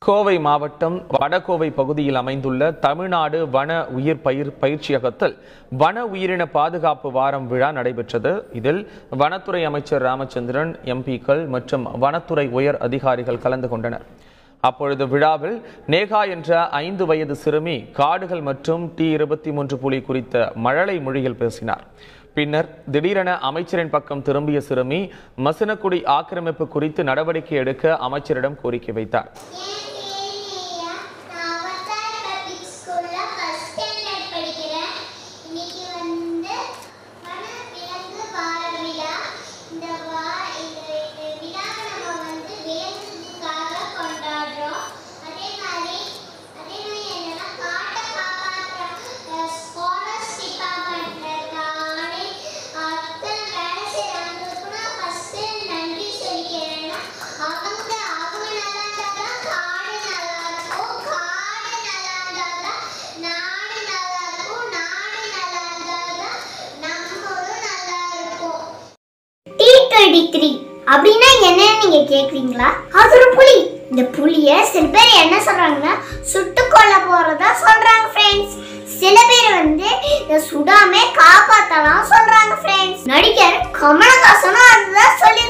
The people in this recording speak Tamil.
கோவை மாவட்டம் வடகோவை பகுதியில் அமைந்துள்ள தமிழ்நாடு வன உயிர் பயிர் பயிற்சியகத்தில் வன உயிரின பாதுகாப்பு வாரம் விழா நடைபெற்றது இதில் வனத்துறை அமைச்சர் ராமச்சந்திரன் எம்பிக்கள் மற்றும் வனத்துறை உயர் அதிகாரிகள் கலந்து கொண்டனர் அப்பொழுது விழாவில் நேகா என்ற ஐந்து வயது சிறுமி காடுகள் மற்றும் டி இருபத்தி மூன்று புலி குறித்த மழலை மொழியில் பேசினார் பின்னர் திடீரென அமைச்சரின் பக்கம் திரும்பிய சிறுமி மசினக்குடி ஆக்கிரமிப்பு குறித்து நடவடிக்கை எடுக்க அமைச்சரிடம் கோரிக்கை வைத்தார் நான் அவதார் பப்ளிக் ஸ்கூல்ல ஃபர்ஸ்ட் ஸ்டாண்டர்ட் படிக்கிறேன் இன்னைக்கு வந்து வன விலங்கு வார விழா இந்த வா இந்த இந்த விழாவை நம்ம வந்து விலங்குக்காக கொண்டாடுறோம் அதே மாதிரி அதே மாதிரி என்னன்னா காட்டை காப்பாற்ற ஃபாரஸ்ட் டிபார்ட்மெண்ட்ல இருக்க ஆணை அத்தனை வேலை செய்யறவங்களுக்கு நான் ஃபர்ஸ்ட் நன்றி சொல்லிக்கிறேன்னா அவங்க அவங்க நல்லா இருந்தாதான் காடு நல்லா இருக்கும் காடு நல்லா இருந்தாதான் நாடு நல்லா இருக்கும் நாடு நல்லா இருந்தாதான் நம்மளும் நல்லா இருப்போம் டி டுவெண்ட்டி த்ரீ அப்படின்னா என்னன்னு நீங்க கேக்குறீங்களா அது ஒரு புலி இந்த புலிய சில பேர் என்ன சொல்றாங்கன்னா சுட்டு கொல்ல போறதா சொல்றாங்க ஃப்ரெண்ட்ஸ் சில பேர் வந்து இதை சுடாம காப்பாத்தலாம் சொல்றாங்க ஃப்ரெண்ட்ஸ் நடிகர் கமலஹாசனும் அதுதான் சொல்லி